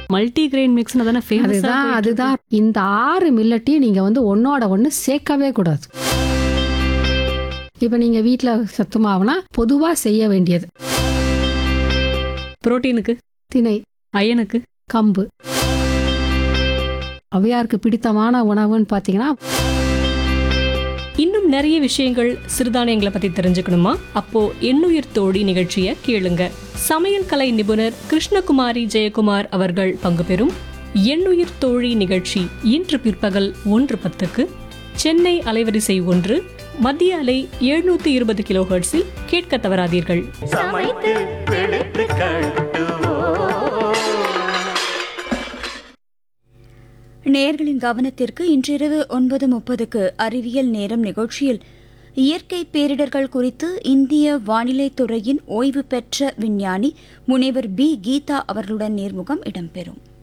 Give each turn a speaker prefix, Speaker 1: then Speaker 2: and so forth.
Speaker 1: multi grain மிக்ஸ்னு தானே famous
Speaker 2: அதுதான் அதுதான் இந்த ஆறு மில்லட்டையும் நீங்க வந்து ஒன்னோட ஒன்று சேர்க்கவே கூடாது இப்போ நீங்க வீட்டில் சத்து மாவுனா பொதுவாக செய்ய வேண்டியது
Speaker 1: புரோட்டீனுக்கு
Speaker 2: திணை
Speaker 1: அயனுக்கு
Speaker 2: கம்பு அவையாருக்கு பிடித்தமான உணவுன்னு பார்த்தீங்கன்னா
Speaker 1: இன்னும் நிறைய விஷயங்கள் சிறுதானியங்களை பத்தி தெரிஞ்சுக்கணுமா அப்போ எண்ணுயிர் தோழி நிகழ்ச்சியை கேளுங்க சமையல் கலை நிபுணர் கிருஷ்ணகுமாரி ஜெயக்குமார் அவர்கள் பங்கு பெறும் எண்ணுயிர் தோழி நிகழ்ச்சி இன்று பிற்பகல் ஒன்று பத்துக்கு சென்னை அலைவரிசை ஒன்று மத்திய அலை எழுநூத்தி இருபது கிலோ ஹெர்ட்ஸில் கேட்க தவறாதீர்கள்
Speaker 3: சமைத்து பிடித்து கட்டுவோம்
Speaker 4: நேயர்களின் கவனத்திற்கு இன்றிரவு ஒன்பது முப்பதுக்கு அறிவியல் நேரம் நிகழ்ச்சியில் இயற்கை பேரிடர்கள் குறித்து இந்திய வானிலை துறையின் ஓய்வு பெற்ற விஞ்ஞானி முனைவர் பி கீதா அவர்களுடன் நேர்முகம் இடம்பெறும்